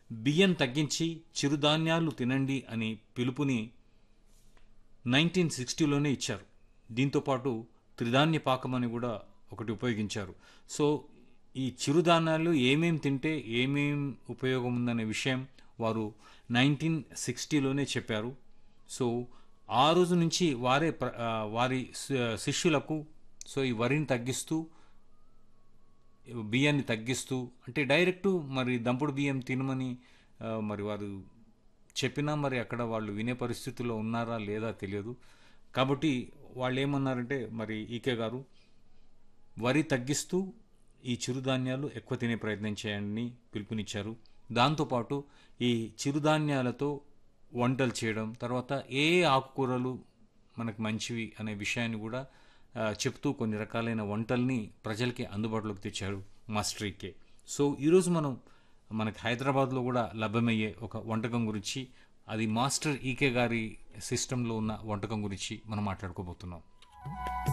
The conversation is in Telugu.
బియ్యం తగ్గించి చిరుధాన్యాలు తినండి అని పిలుపుని నైన్టీన్ సిక్స్టీలోనే ఇచ్చారు దీంతోపాటు త్రిధాన్య పాకం అని కూడా ఒకటి ఉపయోగించారు సో ఈ చిరుధాన్యాలు ఏమేం తింటే ఏమేం ఉపయోగం ఉందనే విషయం వారు నైన్టీన్ సిక్స్టీలోనే చెప్పారు సో ఆ రోజు నుంచి వారే ప్ర- ఆ, వారి శి- శిష్యులకు సో ఈ వరిని తగ్గిస్తూ బియ్యాన్ని తగ్గిస్తూ అంటే డైరెక్ట్ మరి దంపుడు బియ్యం తినమని ఆ, మరి వారు చెప్పినా మరి అక్కడ వాళ్ళు వినే పరిస్థితుల్లో ఉన్నారా లేదా తెలియదు కాబట్టి వాళ్ళు ఏమన్నారంటే మరి ఈకే గారు వరి తగ్గిస్తూ ఈ చిరుధాన్యాలు ఎక్కువ తినే ప్రయత్నం చేయండి పిలుపునిచ్చారు దాంతోపాటు ఈ చిరుధాన్యాలతో వంటలు చేయడం తర్వాత ఏ ఆకుకూరలు మనకు మంచివి అనే విషయాన్ని కూడా ఆ, చెప్తూ కొన్ని రకాలైన వంటల్ని ప్రజలకి అందుబాటులోకి తెచ్చారు మాస్టర్ ఈకే సో ఈరోజు మనం మనకి హైదరాబాద్లో కూడా లభ్యమయ్యే ఒక వంటకం గురించి అది మాస్టర్ ఈకే గారి సిస్టంలో ఉన్న వంటకం గురించి మనం మాట్లాడుకోబోతున్నాం